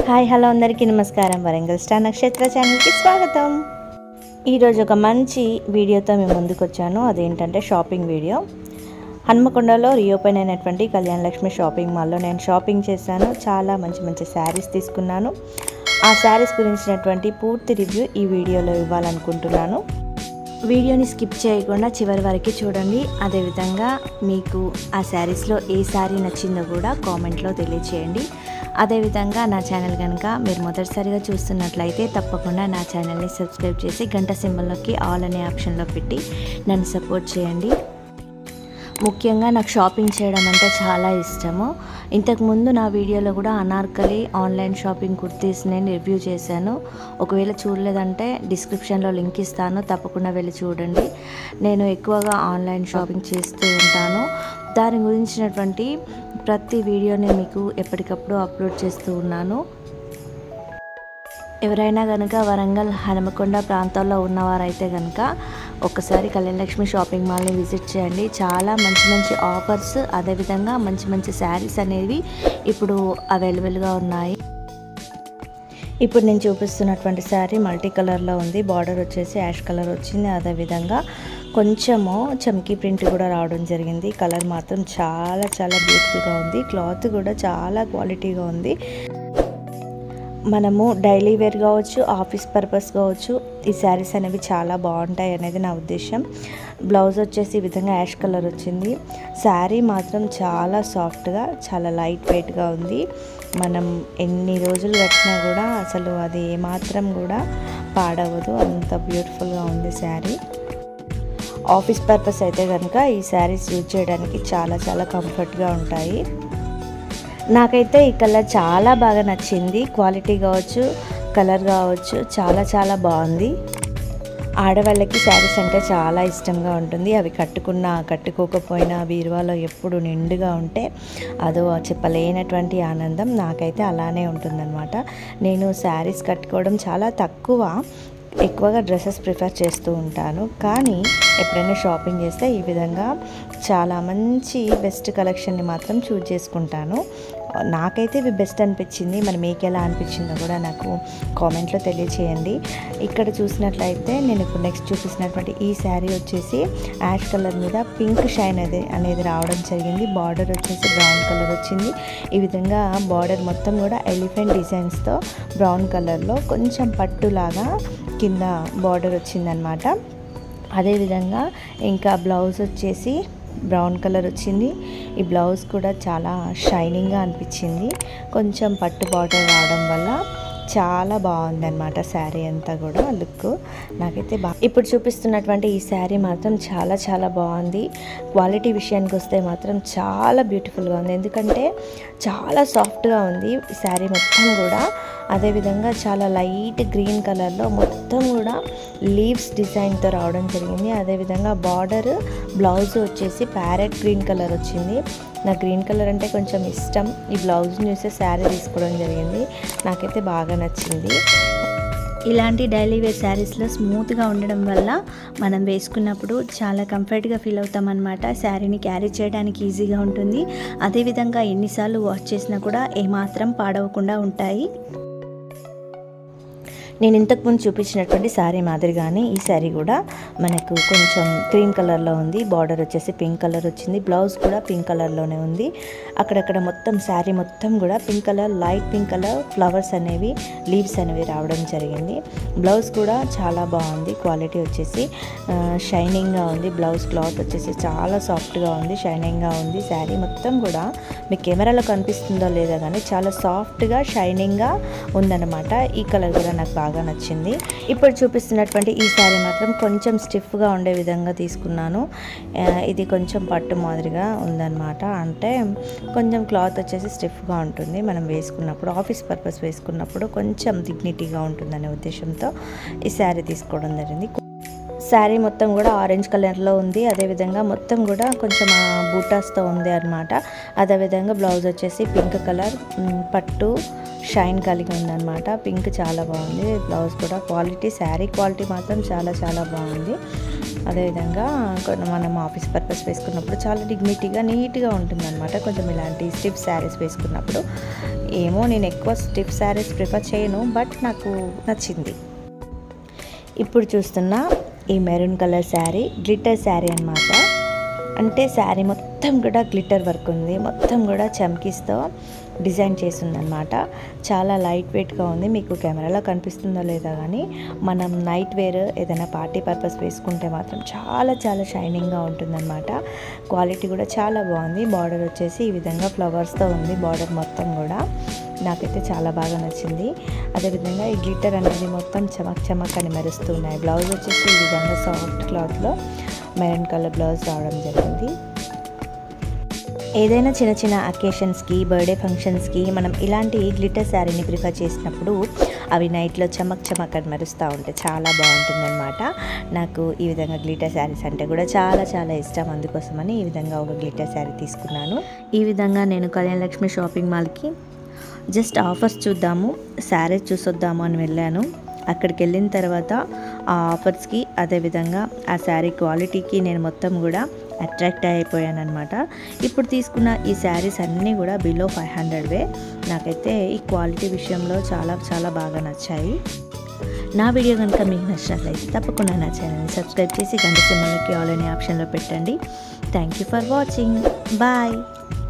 hi hello అందరికీ నమస్కారం Warangal star నక్షత్ర ఛానల్కి స్వాగతం ఈరోజు ఒక మంచి వీడియోతో మేము ముందుకు వచ్చాను అదేంటంటే షాపింగ్ వీడియో హన్మకొండలో రీఓపెన్ అయినటువంటి కళ్యాణ లక్ష్మి షాపింగ్ మాల్లో నేను షాపింగ్ చేశాను చాలా మంచి మంచి శారీస్ తీసుకున్నాను ఆ శారీస్ గురించినటువంటి పూర్తి రివ్యూ ఈ వీడియోలో ఇవ్వాలనుకుంటున్నాను వీడియోని స్కిప్ చేయకుండా చివరి వరకు చూడండి అదేవిధంగా మీకు ఆ శారీస్లో ఏ శారీ నచ్చిందో కూడా కామెంట్లో తెలియచేయండి అదేవిధంగా నా ఛానల్ కనుక మీరు మొదటిసారిగా చూస్తున్నట్లయితే తప్పకుండా నా ఛానల్ని సబ్స్క్రైబ్ చేసి గంట సింబల్లోకి ఆల్ అనే ఆప్షన్లో పెట్టి నన్ను సపోర్ట్ చేయండి ముఖ్యంగా నాకు షాపింగ్ చేయడం అంటే చాలా ఇష్టము ఇంతకుముందు నా వీడియోలో కూడా అనార్కలి ఆన్లైన్ షాపింగ్ కుర్తీస్ నేను రివ్యూ చేశాను ఒకవేళ చూడలేదంటే డిస్క్రిప్షన్లో లింక్ ఇస్తాను తప్పకుండా వెళ్ళి చూడండి నేను ఎక్కువగా ఆన్లైన్ షాపింగ్ చేస్తూ ఉంటాను దాని గురించినటువంటి ప్రతి వీడియోని మీకు ఎప్పటికప్పుడు అప్లోడ్ చేస్తూ ఉన్నాను ఎవరైనా కనుక వరంగల్ హనుమకొండ ప్రాంతాల్లో ఉన్నవారైతే కనుక ఒక్కసారి కళ్యాణలక్ష్మి షాపింగ్ మాల్ని విజిట్ చేయండి చాలా మంచి మంచి ఆఫర్స్ అదేవిధంగా మంచి మంచి శారీస్ అనేవి ఇప్పుడు అవైలబుల్గా ఉన్నాయి ఇప్పుడు నేను చూపిస్తున్నటువంటి శారీ మల్టీ కలర్లో ఉంది బార్డర్ వచ్చేసి యాష్ కలర్ వచ్చింది అదేవిధంగా కొంచెము చమ్కీ ప్రింట్ కూడా రావడం జరిగింది కలర్ మాత్రం చాలా చాలా బ్యూటిఫుల్గా ఉంది క్లాత్ కూడా చాలా క్వాలిటీగా ఉంది మనము డైలీ వేర్ కావచ్చు ఆఫీస్ పర్పస్ కావచ్చు ఈ శారీస్ అనేవి చాలా బాగుంటాయి అనేది నా ఉద్దేశం బ్లౌజ్ వచ్చేసి ఈ విధంగా యాష్ కలర్ వచ్చింది శారీ మాత్రం చాలా సాఫ్ట్గా చాలా లైట్ వెయిట్గా ఉంది మనం ఎన్ని రోజులు కట్టినా కూడా అసలు అది ఏమాత్రం కూడా పాడవదు అంత బ్యూటిఫుల్గా ఉంది శారీ ఆఫీస్ పర్పస్ అయితే కనుక ఈ శారీస్ యూజ్ చేయడానికి చాలా చాలా కంఫర్ట్గా ఉంటాయి నాకైతే ఈ కలర్ చాలా బాగా నచ్చింది క్వాలిటీ కావచ్చు కలర్ కావచ్చు చాలా చాలా బాగుంది ఆడవాళ్ళకి శారీస్ అంటే చాలా ఇష్టంగా ఉంటుంది అవి కట్టుకున్నా కట్టుకోకపోయినా బీరువాలో ఎప్పుడు నిండుగా ఉంటే అదో చెప్పలేనటువంటి ఆనందం నాకైతే అలానే ఉంటుందన్నమాట నేను శారీస్ కట్టుకోవడం చాలా తక్కువ ఎక్కువగా డ్రెస్సెస్ ప్రిఫర్ చేస్తూ ఉంటాను కానీ ఎప్పుడైనా షాపింగ్ చేస్తే ఈ విధంగా చాలా మంచి బెస్ట్ కలెక్షన్ని మాత్రం చూజ్ చేసుకుంటాను నాకైతే ఇవి బెస్ట్ అనిపించింది మరి మీకు ఎలా అనిపించిందో కూడా నాకు కామెంట్లో తెలియచేయండి ఇక్కడ చూసినట్లయితే నేను ఇప్పుడు నెక్స్ట్ చూపిస్తున్నటువంటి ఈ శారీ వచ్చేసి యాష్ కలర్ మీద పింక్ షైన్ అనేది అనేది రావడం జరిగింది బార్డర్ వచ్చేసి బ్రౌన్ కలర్ వచ్చింది ఈ విధంగా బార్డర్ మొత్తం కూడా ఎలిఫెంట్ డిజైన్స్తో బ్రౌన్ కలర్లో కొంచెం పట్టులాగా కింద బార్డర్ వచ్చిందనమాట అదేవిధంగా ఇంకా బ్లౌజ్ వచ్చేసి బ్రౌన్ కలర్ వచ్చింది ఈ బ్లౌజ్ కూడా చాలా షైనింగ్గా అనిపించింది కొంచెం పట్టు బార్డర్ రావడం వల్ల చాలా బాగుంది అనమాట శారీ అంతా కూడా లుక్ నాకైతే బాగా ఇప్పుడు చూపిస్తున్నటువంటి ఈ శారీ మాత్రం చాలా చాలా బాగుంది క్వాలిటీ విషయానికి వస్తే మాత్రం చాలా బ్యూటిఫుల్గా ఉంది ఎందుకంటే చాలా సాఫ్ట్గా ఉంది ఈ శారీ మొత్తం కూడా అదేవిధంగా చాలా లైట్ గ్రీన్ కలర్లో మొత్తం కూడా లీవ్స్ డిజైన్తో రావడం జరిగింది అదేవిధంగా బార్డర్ బ్లౌజ్ వచ్చేసి ప్యారెట్ గ్రీన్ కలర్ వచ్చింది నాకు గ్రీన్ కలర్ అంటే కొంచెం ఇష్టం ఈ బ్లౌజ్ని చూసి శారీ తీసుకోవడం జరిగింది నాకైతే బాగా నచ్చింది ఇలాంటి డైలీ వేర్ శారీస్లో స్మూత్గా ఉండడం వల్ల మనం వేసుకున్నప్పుడు చాలా కంఫర్ట్గా ఫీల్ అవుతాం అనమాట శారీని క్యారీ చేయడానికి ఈజీగా ఉంటుంది అదేవిధంగా ఎన్నిసార్లు వాష్ చేసినా కూడా ఏమాత్రం పాడవకుండా ఉంటాయి నేను ఇంతకుముందు చూపించినటువంటి శారీ మాదిరిగానే ఈ శారీ కూడా మనకు కొంచెం క్రీమ్ కలర్లో ఉంది బార్డర్ వచ్చేసి పింక్ కలర్ వచ్చింది బ్లౌజ్ కూడా పింక్ కలర్లోనే ఉంది అక్కడక్కడ మొత్తం శారీ మొత్తం కూడా pink colour light pink colour flowers అనేవి లీవ్స్ అనేవి రావడం జరిగింది బ్లౌజ్ కూడా చాలా బాగుంది క్వాలిటీ వచ్చేసి షైనింగ్గా ఉంది బ్లౌజ్ క్లాత్ వచ్చేసి చాలా సాఫ్ట్గా ఉంది షైనింగ్గా ఉంది శారీ మొత్తం కూడా మీ కెమెరాలో కనిపిస్తుందో లేదో కానీ చాలా సాఫ్ట్గా షైనింగ్గా ఉందన్నమాట ఈ కలర్ కూడా నాకు బాగా నచ్చింది ఇప్పుడు చూపిస్తున్నటువంటి ఈ శారీ మాత్రం కొంచెం స్టిఫ్గా ఉండే విధంగా తీసుకున్నాను ఆ, ఇది కొంచెం పట్టు మాదిరిగా ఉందన్నమాట అంటే కొంచెం క్లాత్ వచ్చేసి స్టిఫ్గా ఉంటుంది మనం వేసుకున్నప్పుడు ఆఫీస్ పర్పస్ వేసుకున్నప్పుడు కొంచెం డిగ్నిటీగా ఉంటుందనే ఉద్దేశంతో ఈ శారీ తీసుకోవడం జరిగింది శారీ మొత్తం కూడా ఆరెంజ్ కలర్లో ఉంది అదేవిధంగా మొత్తం కూడా కొంచెం ఆ బూటాస్తో ఉంది అనమాట అదేవిధంగా బ్లౌజ్ వచ్చేసి పింక్ కలర్ మ్, పట్టు షైన్ కలిగి ఉందన్నమాట పింక్ చాలా బాగుంది బ్లౌజ్ కూడా క్వాలిటీ శారీ క్వాలిటీ మాత్రం చాలా చాలా బాగుంది అదేవిధంగా కొన్ని మనం ఆఫీస్ పర్పస్ వేసుకున్నప్పుడు చాలా డిగ్నిటీగా నీట్గా ఉంటుందన్నమాట కొంచెం ఇలాంటి స్టిఫ్ శారీస్ వేసుకున్నప్పుడు ఏమో నేను ఎక్కువ స్టిఫ్ శారీస్ ప్రిఫర్ చేయను బట్ నాకు నచ్చింది ఇప్పుడు చూస్తున్న ఈ maroon colour sari glitter sari అనమాట అంటే శారీ మొత్తం కూడా గ్లిటర్ వర్క్ ఉంది మొత్తం కూడా చమ్కీస్తో డిజైన్ చేసింది అనమాట చాలా లైట్ వెయిట్గా ఉంది మీకు కెమెరాలో కనిపిస్తుందో లేదో కానీ మనం నైట్ వేర్ ఏదైనా పార్టీ పర్పస్ వేసుకుంటే మాత్రం చాలా చాలా షైనింగ్గా ఉంటుందన్నమాట క్వాలిటీ కూడా చాలా బాగుంది బార్డర్ వచ్చేసి ఈ విధంగా ఫ్లవర్స్తో ఉంది బార్డర్ మొత్తం కూడా నాకైతే చాలా బాగా నచ్చింది అదేవిధంగా ఈ గ్లిటర్ అనేది మొత్తం చమక్ చమక్ అని మెరుస్తున్నాయి బ్లౌజ్ వచ్చేసి ఈ విధంగా సాఫ్ట్ క్లాత్లో మెరూన్ కలర్ బ్లౌజ్ రావడం జరిగింది ఏదైనా చిన్న చిన్న అకేషన్స్కి బర్త్డే ఫంక్షన్స్కి మనం ఇలాంటి గ్లిటర్ శారీని ప్రిఫర్ చేసినప్పుడు అవి నైట్లో చమక్ చమక్ అని మెరుస్తూ ఉంటే చాలా బాగుంటుందన్నమాట నాకు ఈ విధంగా గ్లిటర్ శారీస్ అంటే కూడా చాలా చాలా ఇష్టం అందుకోసమని ఈ విధంగా ఒక గ్లిటర్ శారీ తీసుకున్నాను ఈ విధంగా నేను కళ్యాణ లక్ష్మి షాపింగ్ మాల్కి జస్ట్ ఆఫర్స్ చూద్దాము శారీస్ చూసొద్దాము అని వెళ్ళాను అక్కడికి వెళ్ళిన తర్వాత ఆ ఆఫర్స్కి అదేవిధంగా ఆ శారీ క్వాలిటీకి నేను మొత్తం కూడా అట్రాక్ట్ అయిపోయాను అనమాట ఇప్పుడు తీసుకున్న ఈ శారీస్ అన్నీ కూడా బిలో ఫైవ్ హండ్రెడ్వే నాకైతే ఈ క్వాలిటీ విషయంలో చాలా చాలా బాగా నచ్చాయి నా వీడియో కనుక మీకు నచ్చినట్లయితే తప్పకుండా నా ఛానల్ని సబ్స్క్రైబ్ చేసి గంట సింబల్కి ఆల్ అనే ఆప్షన్లో పెట్టండి thank you for watching bye